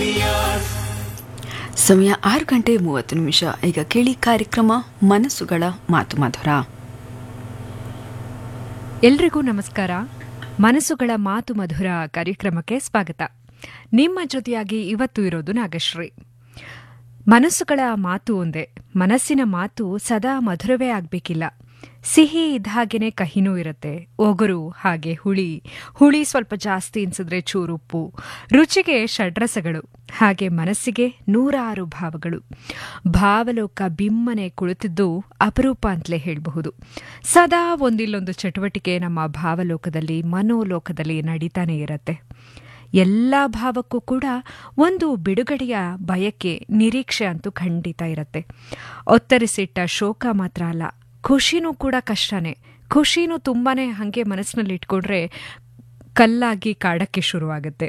ಸಮಯ ಆರು ಗಂಟೆ ಮೂವತ್ತು ನಿಮಿಷ ಈಗ ಕೇಳಿ ಕಾರ್ಯಕ್ರಮ ಮನಸ್ಸುಗಳ ಮಾತು ಮಧುರ ಎಲ್ರಿಗೂ ನಮಸ್ಕಾರ ಮನಸ್ಸುಗಳ ಮಾತು ಮಧುರ ಕಾರ್ಯಕ್ರಮಕ್ಕೆ ಸ್ವಾಗತ ನಿಮ್ಮ ಜೊತೆಯಾಗಿ ಇವತ್ತು ಇರೋದು ನಾಗಶ್ರೀ ಮನಸ್ಸುಗಳ ಮಾತು ಒಂದೇ ಮನಸ್ಸಿನ ಮಾತು ಸದಾ ಮಧುರವೇ ಆಗ್ಬೇಕಿಲ್ಲ ಸಿಹಿ ಇದ್ದ ಹಾಗೇನೆ ಕಹಿನೂ ಇರುತ್ತೆ ಒಗರು ಹಾಗೆ ಹುಳಿ ಹುಳಿ ಸ್ವಲ್ಪ ಜಾಸ್ತಿ ಅನ್ಸಿದ್ರೆ ಚೂರುಪ್ಪು ರುಚಿಗೆ ಷಡ್ರಸಗಳು ಹಾಗೆ ಮನಸ್ಸಿಗೆ ನೂರಾರು ಭಾವಗಳು ಭಾವಲೋಕ ಬಿಮ್ಮನೆ ಕುಳಿತಿದ್ದು ಅಪರೂಪ ಅಂತಲೇ ಹೇಳಬಹುದು ಸದಾ ಒಂದಿಲ್ಲೊಂದು ಚಟುವಟಿಕೆ ನಮ್ಮ ಭಾವಲೋಕದಲ್ಲಿ ಮನೋಲೋಕದಲ್ಲಿ ನಡೀತಾನೆ ಇರತ್ತೆ ಎಲ್ಲ ಭಾವಕ್ಕೂ ಕೂಡ ಒಂದು ಬಿಡುಗಡೆಯ ಬಯಕೆ ನಿರೀಕ್ಷೆ ಅಂತೂ ಖಂಡಿತ ಇರತ್ತೆ ಒತ್ತರಿಸಿಟ್ಟ ಶೋಕ ಮಾತ್ರ ಅಲ್ಲ ಖುಷಿನೂ ಕೂಡ ಕಷ್ಟನೇ ಖುಷಿನೂ ತುಂಬಾನೇ ಹಾಗೆ ಮನಸ್ಸಿನಲ್ಲಿ ಇಟ್ಕೊಂಡ್ರೆ ಕಲ್ಲಾಗಿ ಕಾಡಕ್ಕೆ ಶುರುವಾಗುತ್ತೆ